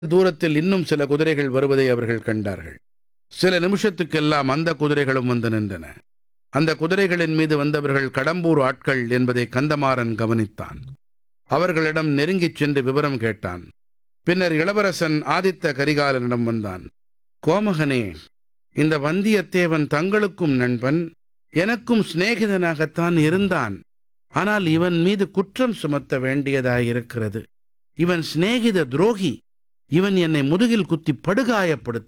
தூரத்தில் இன்னும் சில குதிரைகள் வருவதை அவர்கள் கண்டார்கள் சில நிமிஷத்துக்கெல்லாம் அந்த குதிரைகளும் வந்து நின்றன அந்த குதிரைகளின் மீது வந்தவர்கள் கடம்பூர் ஆட்கள் என்பதை கந்தமாறன் கவனித்தான் அவர்களிடம் நெருங்கிச் சென்று விவரம் கேட்டான் பின்னர் இளவரசன் ஆதித்த கரிகாலனிடம் வந்தான் கோமகனே இந்த வந்தியத்தேவன் தங்களுக்கும் நண்பன் எனக்கும் சிநேகிதனாகத்தான் இருந்தான் ஆனால் இவன் மீது குற்றம் சுமத்த வேண்டியதாயிருக்கிறது இவன் சிநேகித துரோகி இவன் என்னை முதுகில் குத்தி படுகாயப்படுத்தி